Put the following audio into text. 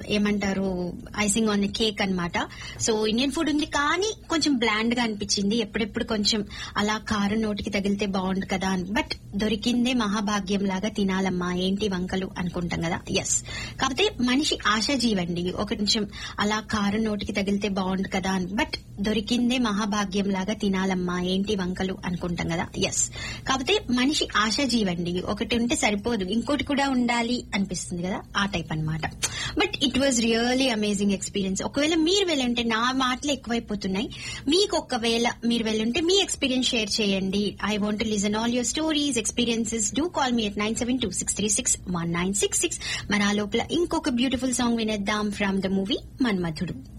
ఏమంటారు icing on cake అన్నమాట so Indian food ఉంది కానీ కొంచెం బ్లాండ్ గా అనిపించింది ఎప్పుడెప్పుడు కొంచెం అలా కారం నోటికి తగిలితే బాగుండు కదా అని బట్ దొరికిందే మహాభాగ్యం లాగా తినాలమ్మా ఏంటి వంకలు అనుకుంటాం కదా ఎస్ కాకపోతే మనిషి ఆశాజీవండి ఒక కొంచెం అలా కారం నోటికి తగిలితే బాగుండు కదా అని బట్ దొరికిందే మహాభాగ్యం లాగా తినాలమ్మా ఏంటి వంకలు అనుకుంటాం కదా ఎస్ కాకపోతే మనిషి ఆశాజీవండి ఒకటి ఉంటే సరిపోదు ఇంకోటి కూడా ఉండాలి అనిపిస్తుంది కదా ఆ టైప్ అన్నమాట but it was really amazing experience ఒకవేళ మీరు వెళ్ళుంటే నా మాటలు ఎక్కువైపోతున్నాయి మీకు ఒకవేళ మీరు వెళ్ళుంటే మీ ఎక్స్పీరియన్స్ షేర్ చేయండి I want listen all your stories experiences do call me at nine seven two six three six one nine six six మరి ఆ లోపల ఇంకొక బ్యూటిఫుల్ సాంగ్ వినేద్దాం ఫ్రమ్ ద మూవీ మన్మధుడు